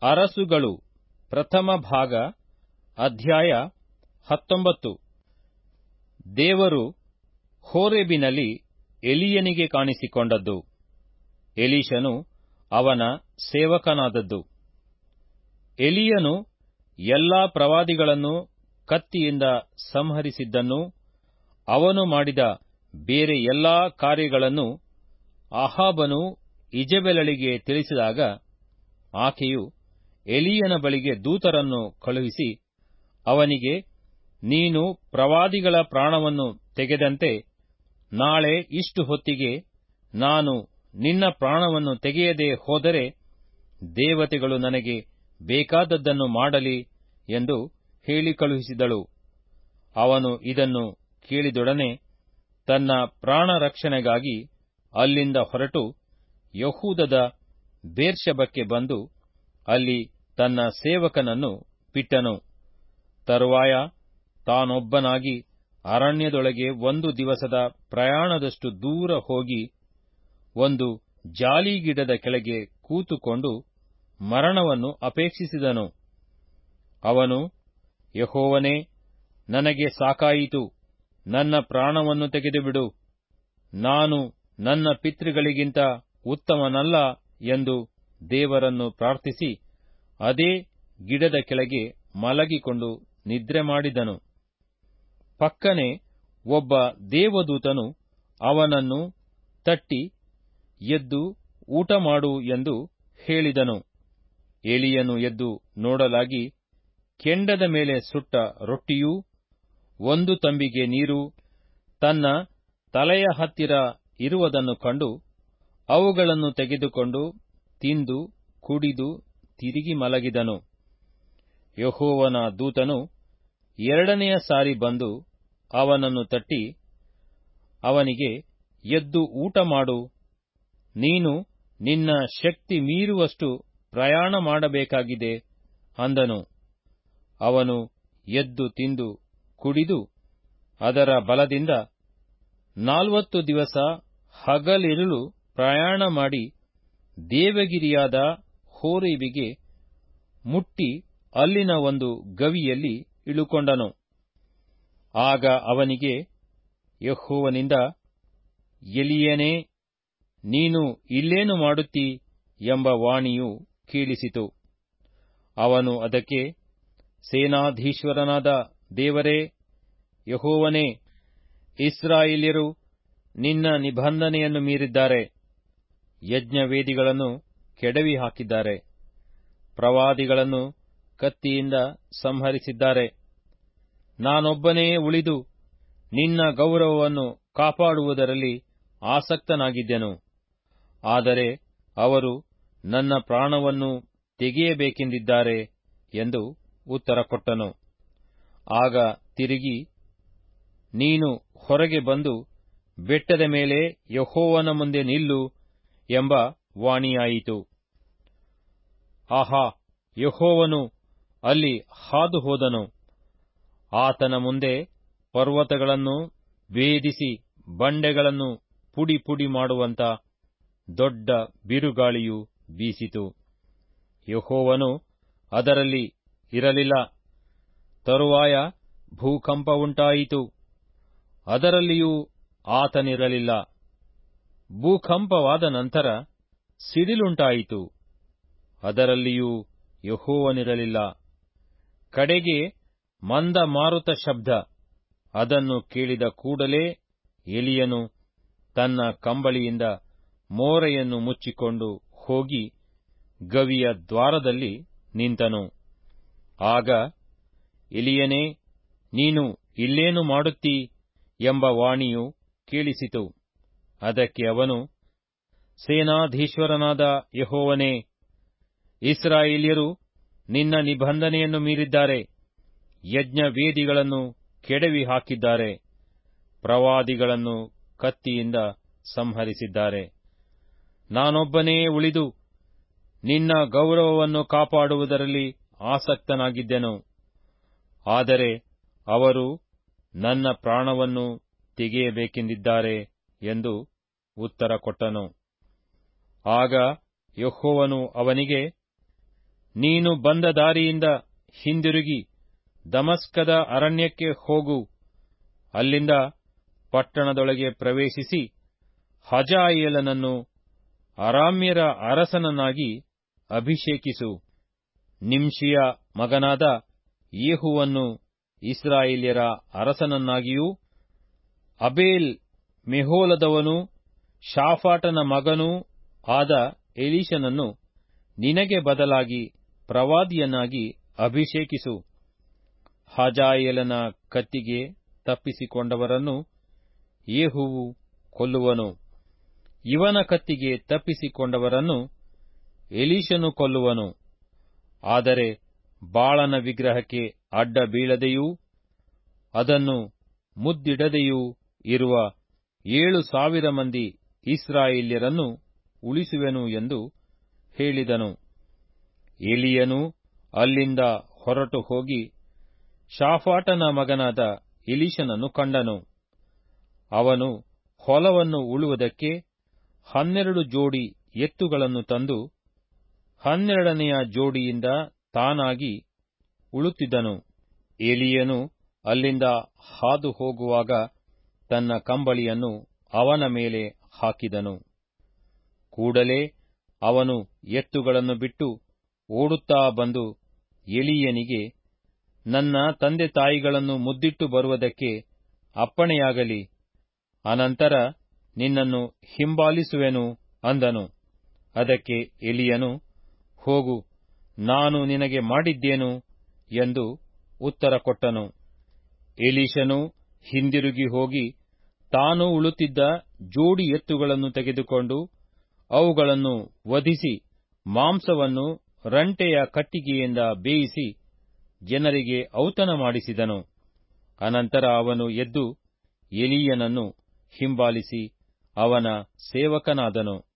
ಅರಸುಗಳು ಪ್ರಥಮ ಭಾಗ ಅಧ್ಯಾಯ ಹತ್ತೊಂಬತ್ತು ದೇವರು ಹೋರೇಬಿನಲ್ಲಿ ಎಲಿಯನಿಗೆ ಕಾಣಿಸಿಕೊಂಡದ್ದು ಎಲೀಷನು ಅವನ ಸೇವಕನಾದದ್ದು ಎಲಿಯನು ಎಲ್ಲಾ ಪ್ರವಾದಿಗಳನ್ನು ಕತ್ತಿಯಿಂದ ಸಂಹರಿಸಿದ್ದನ್ನೂ ಅವನು ಮಾಡಿದ ಬೇರೆ ಎಲ್ಲಾ ಕಾರ್ಯಗಳನ್ನು ಅಹಾಬನು ಇಜೆಬೆಲಳಿಗೆ ತಿಳಿಸಿದಾಗ ಆಕೆಯು ಎಲಿಯನ ಬಳಿಗೆ ದೂತರನ್ನು ಕಳುಹಿಸಿ ಅವನಿಗೆ ನೀನು ಪ್ರವಾದಿಗಳ ಪ್ರಾಣವನ್ನು ತೆಗೆದಂತೆ ನಾಳೆ ಇಷ್ಟು ಹೊತ್ತಿಗೆ ನಾನು ನಿನ್ನ ಪ್ರಾಣವನ್ನು ತೆಗೆಯದೆ ಹೋದರೆ ದೇವತೆಗಳು ನನಗೆ ಬೇಕಾದದ್ದನ್ನು ಮಾಡಲಿ ಎಂದು ಹೇಳಿ ಕಳುಹಿಸಿದಳು ಅವನು ಇದನ್ನು ಕೇಳಿದೊಡನೆ ತನ್ನ ಪ್ರಾಣ ರಕ್ಷಣೆಗಾಗಿ ಅಲ್ಲಿಂದ ಹೊರಟು ಯಹೂದದ ಬೇರ್ಷೆಬಕ್ಕೆ ಬಂದು ಅಲ್ಲಿ ತನ್ನ ಸೇವಕನನ್ನು ಬಿಟ್ಟನು ತರುವಾಯ ತಾನೊಬ್ಬನಾಗಿ ಅರಣ್ಯದೊಳಗೆ ಒಂದು ದಿವಸದ ಪ್ರಯಾಣದಷ್ಟು ದೂರ ಹೋಗಿ ಒಂದು ಜಾಲಿಗಿಡದ ಕೆಳಗೆ ಕೂತುಕೊಂಡು ಮರಣವನ್ನು ಅಪೇಕ್ಷಿಸಿದನು ಅವನು ಯಹೋವನೇ ನನಗೆ ಸಾಕಾಯಿತು ನನ್ನ ಪ್ರಾಣವನ್ನು ತೆಗೆದುಬಿಡು ನಾನು ನನ್ನ ಪಿತೃಗಳಿಗಿಂತ ಉತ್ತಮನಲ್ಲ ಎಂದು ದೇವರನ್ನು ಪ್ರಾರ್ಥಿಸಿ ಅದೇ ಗಿಡದ ಕೆಳಗೆ ಮಲಗಿಕೊಂಡು ನಿದ್ರೆ ಮಾಡಿದನು ಪಕ್ಕನೆ ಒಬ್ಬ ದೇವದೂತನು ಅವನನ್ನು ತಟ್ಟಿ ಎದ್ದು ಊಟ ಮಾಡು ಎಂದು ಹೇಳಿದನು ಎಲಿಯನು ಎದ್ದು ನೋಡಲಾಗಿ ಕೆಂಡದ ಮೇಲೆ ಸುಟ್ಟ ರೊಟ್ಟಿಯೂ ಒಂದು ತಂಬಿಗೆ ನೀರು ತನ್ನ ತಲೆಯ ಹತ್ತಿರ ಇರುವುದನ್ನು ಕಂಡು ಅವುಗಳನ್ನು ತೆಗೆದುಕೊಂಡು ತಿಂದು ಕುಡಿದು ತಿರುಗಿ ಮಲಗಿದನು ಯಹೋವನ ದೂತನು ಎರಡನೆಯ ಸಾರಿ ಬಂದು ಅವನನ್ನು ತಟ್ಟಿ ಅವನಿಗೆ ಎದ್ದು ಊಟ ಮಾಡು ನೀನು ನಿನ್ನ ಶಕ್ತಿ ಮೀರುವಷ್ಟು ಪ್ರಯಾಣ ಮಾಡಬೇಕಾಗಿದೆ ಅಂದನು ಅವನು ಎದ್ದು ತಿಂದು ಕುಡಿದು ಅದರ ಬಲದಿಂದ ನಾಲ್ವತ್ತು ದಿವಸ ಹಗಲಿರುಳು ಪ್ರಯಾಣ ಮಾಡಿ ದೇವಗಿರಿಯಾದ ಹೋರೇಬಿಗೆ ಮುಟ್ಟಿ ಅಲ್ಲಿನ ಒಂದು ಗವಿಯಲ್ಲಿ ಇಳುಕೊಂಡನು ಆಗ ಅವನಿಗೆ ಯಹೋವನಿಂದ ಎಲಿಯನೇ ನೀನು ಇಲ್ಲೇನು ಮಾಡುತ್ತೀ ಎಂಬ ವಾಣಿಯು ಕೇಳಿಸಿತು ಅವನು ಅದಕ್ಕೆ ಸೇನಾಧೀಶ್ವರನಾದ ದೇವರೇ ಯಹೋವನೇ ಇಸ್ರಾಯೇಲ್ಯರು ನಿನ್ನ ನಿಬಂಧನೆಯನ್ನು ಮೀರಿದ್ದಾರೆ ಯಜ್ಞವೇದಿಗಳನ್ನು ಕೆಡವಿ ಹಾಕಿದ್ದಾರೆ ಪ್ರವಾದಿಗಳನ್ನು ಕತ್ತಿಯಿಂದ ಸಂಹರಿಸಿದ್ದಾರೆ ನಾನೊಬ್ಬನೇ ಉಳಿದು ನಿನ್ನ ಗೌರವವನ್ನು ಕಾಪಾಡುವುದರಲ್ಲಿ ಆಸಕ್ತನಾಗಿದ್ದೆನು ಆದರೆ ಅವರು ನನ್ನ ಪ್ರಾಣವನ್ನು ತೆಗೆಯಬೇಕೆಂದಿದ್ದಾರೆ ಎಂದು ಉತ್ತರ ಕೊಟ್ಟನು ಆಗ ತಿರುಗಿ ನೀನು ಹೊರಗೆ ಬಂದು ಬೆಟ್ಟದ ಮೇಲೆ ಯಹೋವನ ಮುಂದೆ ನಿಲ್ಲು ಎಂಬ ವಾಣಿಯಾಯಿತು ಆಹಾ ಯಹೋವನು ಅಲ್ಲಿ ಹಾದು ಹೋದನು ಆತನ ಮುಂದೆ ಪರ್ವತಗಳನ್ನು ಭೇದಿಸಿ ಬಂಡೆಗಳನ್ನು ಪುಡಿ ಪುಡಿ ಮಾಡುವಂತ ದೊಡ್ಡ ಬಿರುಗಾಳಿಯು ಬೀಸಿತು ಯಹೋವನು ಅದರಲ್ಲಿ ಇರಲಿಲ್ಲ ತರುವಾಯ ಭೂಕಂಪ ಉಂಟಾಯಿತು ಅದರಲ್ಲಿಯೂ ಆತನಿರಲಿಲ್ಲ ಭೂಕಂಪವಾದ ನಂತರ ಸಿಡಿಲುಂಟಾಯಿತು ಅದರಲ್ಲಿಯೂ ಯಹೋವನಿರಲಿಲ್ಲ ಕಡೆಗೆ ಮಂದ ಮಾರುತ ಶಬ್ದ ಅದನ್ನು ಕೇಳಿದ ಕೂಡಲೇ ಎಲಿಯನು ತನ್ನ ಕಂಬಳಿಯಿಂದ ಮೋರೆಯನ್ನು ಮುಚ್ಚಿಕೊಂಡು ಹೋಗಿ ಗವಿಯ ದ್ವಾರದಲ್ಲಿ ನಿಂತನು ಆಗ ಎಲಿಯನೇ ನೀನು ಇಲ್ಲೇನು ಮಾಡುತ್ತೀ ಎಂಬ ವಾಣಿಯು ಕೇಳಿಸಿತು ಅದಕ್ಕೆ ಅವನು ಸೇನಾಧೀಶ್ವರನಾದ ಯಹೋವನೇ ಇಸ್ರಾಯೇಲ್ಯರು ನಿನ್ನ ನಿಬಂಧನೆಯನ್ನು ಮೀರಿದ್ದಾರೆ ಯಜ್ಞ ವೇದಿಗಳನ್ನು ಕೆಡವಿ ಹಾಕಿದ್ದಾರೆ ಪ್ರವಾದಿಗಳನ್ನು ಕತ್ತಿಯಿಂದ ಸಂಹರಿಸಿದ್ದಾರೆ ನಾನೊಬ್ಬನೇ ಉಳಿದು ನಿನ್ನ ಗೌರವವನ್ನು ಕಾಪಾಡುವುದರಲ್ಲಿ ಆಸಕ್ತನಾಗಿದ್ದೆನು ಆದರೆ ಅವರು ನನ್ನ ಪ್ರಾಣವನ್ನು ತೆಗೆಯಬೇಕೆಂದಿದ್ದಾರೆ ಎಂದು ಉತ್ತರ ಕೊಟ್ಟನು ಆಗ ಯೆಹೋವನು ಅವನಿಗೆ ನೀನು ಬಂದ ದಾರಿಯಿಂದ ಹಿಂದಿರುಗಿ ದಮಸ್ಕದ ಅರಣ್ಯಕ್ಕೆ ಹೋಗು ಅಲ್ಲಿಂದ ಪಟ್ಟಣದೊಳಗೆ ಪ್ರವೇಶಿಸಿ ಹಜಾಯೇಲನನ್ನು ಅರಾಮ್ಯರ ಅರಸನನ್ನಾಗಿ ಅಭಿಷೇಕಿಸು ನಿಂಶಿಯ ಮಗನಾದ ಯೇಹುವನ್ನು ಇಸ್ರಾಯೇಲ್ಯರ ಅರಸನನ್ನಾಗಿಯೂ ಅಬೇಲ್ ಮೆಹೋಲದವನೂ ಶಾಫಾಟನ ಮಗನೂ ಆದ ಎಲೀಷನನ್ನು ನಿನಗೆ ಬದಲಾಗಿ ಪ್ರವಾದಿಯನ್ನಾಗಿ ಅಭಿಷೇಕಿಸು ಹಜಾಯೇಲನ ಕತ್ತಿಗೆ ತಪ್ಪಿಸಿಕೊಂಡವರನ್ನು ಯೇಹುವು ಕೊಲ್ಲುವನು ಇವನ ಕತ್ತಿಗೆ ತಪ್ಪಿಸಿಕೊಂಡವರನ್ನು ಎಲೀಷನು ಕೊಲ್ಲುವನು ಆದರೆ ಬಾಳನ ವಿಗ್ರಹಕ್ಕೆ ಅಡ್ಡ ಬೀಳದೆಯೂ ಅದನ್ನು ಮುದ್ದಿಡದೆಯೂ ಇರುವ ಏಳು ಸಾವಿರ ಮಂದಿ ಇಸ್ರಾಯೇಲ್ಯರನ್ನು ಉಳಿಸುವೆನು ಎಂದು ಹೇಳಿದನು ಎಲಿಯನು ಅಲ್ಲಿಂದ ಹೊರಟು ಹೋಗಿ ಶಾಫಾಟನ ಮಗನಾದ ಎಲೀಷನನ್ನು ಕಂಡನು ಅವನು ಹೊಲವನ್ನು ಉಳುವುದಕ್ಕೆ ಹನ್ನೆರಡು ಜೋಡಿ ಎತ್ತುಗಳನ್ನು ತಂದು ಹನ್ನೆರಡನೆಯ ಜೋಡಿಯಿಂದ ತಾನಾಗಿ ಉಳುತ್ತಿದ್ದನು ಎಲಿಯನು ಅಲ್ಲಿಂದ ಹಾದು ಹೋಗುವಾಗ ತನ್ನ ಕಂಬಳಿಯನ್ನು ಅವನ ಮೇಲೆ ಹಾಕಿದನು ಕೂಡಲೇ ಅವನು ಎತ್ತುಗಳನ್ನು ಬಿಟ್ಟು ಓಡುತ್ತಾ ಬಂದು ಎಲಿಯನಿಗೆ ನನ್ನ ತಂದೆ ತಾಯಿಗಳನ್ನು ಮುದ್ದಿಟ್ಟು ಬರುವುದಕ್ಕೆ ಅಪ್ಪಣೆಯಾಗಲಿ ಅನಂತರ ನಿನ್ನನ್ನು ಹಿಂಬಾಲಿಸುವೆನು ಅಂದನು ಅದಕ್ಕೆ ಎಲಿಯನು ಹೋಗು ನಾನು ನಿನಗೆ ಮಾಡಿದ್ದೇನು ಎಂದು ಉತ್ತರ ಕೊಟ್ಟನು ಎಲೀಷನು ಹಿಂದಿರುಗಿ ಹೋಗಿ ತಾನು ಉಳುತ್ತಿದ್ದ ಜೋಡಿ ಎತ್ತುಗಳನ್ನು ತೆಗೆದುಕೊಂಡು ಅವುಗಳನ್ನು ವಧಿಸಿ ಮಾಂಸವನ್ನು ರಂಟೆಯ ಕಟ್ಟಿಗೆಯಿಂದ ಬೇಯಿಸಿ ಜನರಿಗೆ ಔತಣ ಮಾಡಿಸಿದನು ಅನಂತರ ಅವನು ಎದ್ದು ಎಲೀಯನನ್ನು ಹಿಂಬಾಲಿಸಿ ಅವನ ಸೇವಕನಾದನು